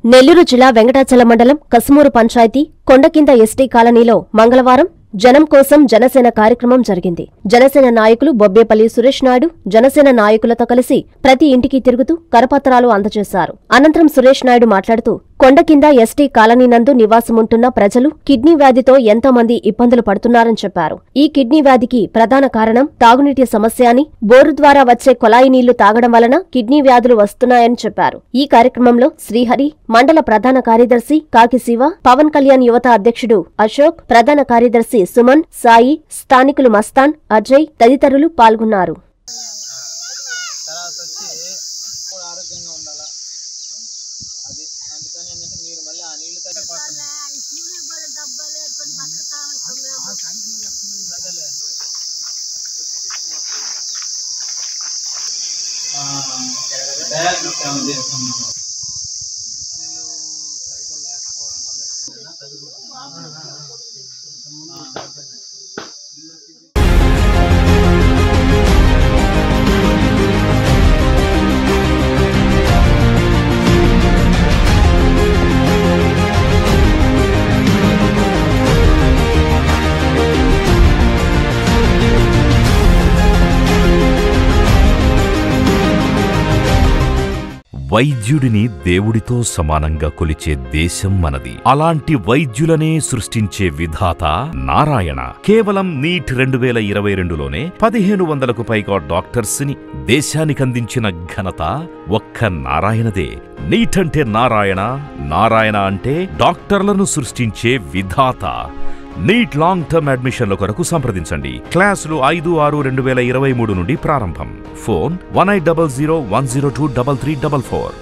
నెల్లూరు జిల్లా వెంకటాచలం మండలం కసుమూరు పంచాయతీ కొండకింద ఎస్టీ కాలనీలో మంగళవారం జనం కోసం జనసేన కార్యక్రమం జరిగింది జనసేన నాయకులు బొబ్బేపల్లి సురేష్ నాయుడు జనసేన నాయకులతో కలిసి ప్రతి ఇంటికి తిరుగుతూ కరపత్రాలు అందజేశారు అనంతరం సురేష్ నాయుడు మాట్లాడుతూ కొండ కింద ఎస్టీ కాలనీ నందు నివాసముంటున్న ప్రజలు కిడ్నీ వ్యాధితో ఎంతో మంది ఇబ్బందులు పడుతున్నారని చెప్పారు ఈ కిడ్నీ వ్యాధికి ప్రధాన కారణం తాగునీటి సమస్య అని బోరు ద్వారా వచ్చే కొలాయి నీళ్లు తాగడం వలన కిడ్నీ వ్యాధులు వస్తున్నాయని చెప్పారు ఈ కార్యక్రమంలో శ్రీహరి మండల ప్రధాన కార్యదర్శి కాకి శివ పవన్ కళ్యాణ్ యువత అధ్యక్షుడు అశోక్ ప్రధాన కార్యదర్శి సుమన్ సాయి స్థానికులు మస్తాన్ అజయ్ తదితరులు పాల్గొన్నారు తర్వాత వచ్చి కూడా ఆరోగ్యంగా ఉండాలా అది అందుకని ఏంటంటే మీరు మళ్ళీ ఆ నీళ్ళు తాగే అదేలే. ఆ, డయాగ్నోస్ ఏమైనా చేస్తున్నాం. నీళ్ళు సరిగ్గా లేకపోవడం వల్ల వైద్యుడిని దేవుడితో సమానంగా కొలిచే దేశం మనది అలాంటి వైద్యులనే సృష్టించే విధాత నారాయణ కేవలం నీట్ రెండు వేల ఇరవై రెండులోనే పదిహేను వందలకు పైగా డాక్టర్స్ ని దేశానికందించిన ఘనత ఒక్క నారాయణదే నీట్ అంటే నారాయణ నారాయణ అంటే డాక్టర్లను సృష్టించే విధాత నీట్ లాంగ్ టర్మ్ అడ్మిషన్ల కొరకు సంప్రదించండి క్లాసులు ఐదు ఆరు రెండు వేల ఇరవై మూడు నుండి ప్రారంభం phone one eight double zero one zero two double three double four